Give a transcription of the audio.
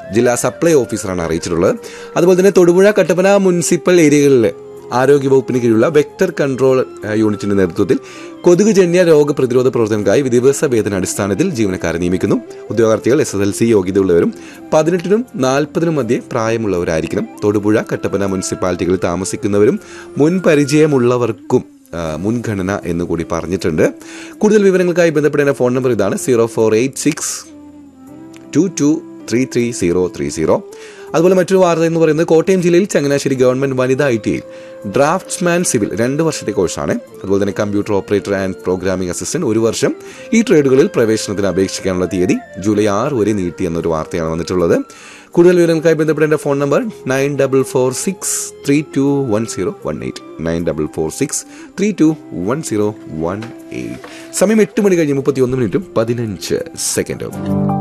ജില്ലാ സപ്ലൈ ഓഫീസറാണ് അറിയിച്ചിട്ടുള്ളത് അതുപോലെ തന്നെ തൊടുപുഴ കട്ടപ്പന മുനിസിപ്പൽ ഏരിയകളിൽ ആരോഗ്യവകുപ്പിന് കീഴിലുള്ള വെക്ടർ കൺട്രോൾ ഏഹ്, യൂണിറ്റിന്റെ നേതൃത്വത്തിൽ കൊതുകുജന്യ രോഗപ്രതിരോധ പ്രവർത്തനങ്ങൾക്കായി വിദ്യാഭ്യാസ വേതന അടിസ്ഥാനത്തിൽ ജീവനക്കാരെ നിയമിക്കുന്നു ഉദ്യോഗാർത്ഥികൾ എസ് എസ് എൽ സി യോഗ്യതയുള്ളവരും പതിനെട്ടിനും നാൽപ്പതിനും മധ്യേ പ്രായമുള്ളവരായിരിക്കണം തൊടുപുഴ കട്ടപ്പന മുനിസിപ്പാലിറ്റികളിൽ താമസിക്കുന്നവരും മുൻ പരിചയമുള്ളവർക്കും ആ, മുൻഗണന എന്ന് കൂടി പറഞ്ഞിട്ടുണ്ട് കൂടുതൽ വിവരങ്ങൾക്കായി ബന്ധപ്പെടേണ്ട ഫോൺ നമ്പർ ഇതാണ് zero four eight six two two three three zero three zero അതുപോലെ മറ്റൊരു വാർത്ത എന്ന് പറയുന്നത് കോട്ടയം ജില്ലയിൽ ചങ്ങനാശ്ശേരി ഗവൺമെന്റ് വനിതാ ഐ ടിയിൽ ഡ്രാഫ്റ്റ്സ്മാൻ സിവിൽ രണ്ട് വർഷത്തെ കോഴ്സാണ് അതുപോലെ തന്നെ computer operator and programming assistant ഒരു വർഷം ഈ ട്രേഡുകളിൽ പ്രവേശനത്തിന് അപേക്ഷിക്കാനുള്ള തീയതി ജൂലൈ ആറ് വരെ നീട്ടി എന്നൊരു വാർത്തയാണ് വന്നിട്ടുള്ളത് കൂടുതൽ വിവരങ്ങൾക്കായി ബന്ധപ്പെടേണ്ട phone number nine double four six three two one zero one eight nine double four six three two one zero one eight സമയം എട്ട് മണി കഴിഞ്ഞ് മുപ്പത്തി ഒന്ന് മിനിറ്റും പതിനഞ്ച് സെക്കൻഡും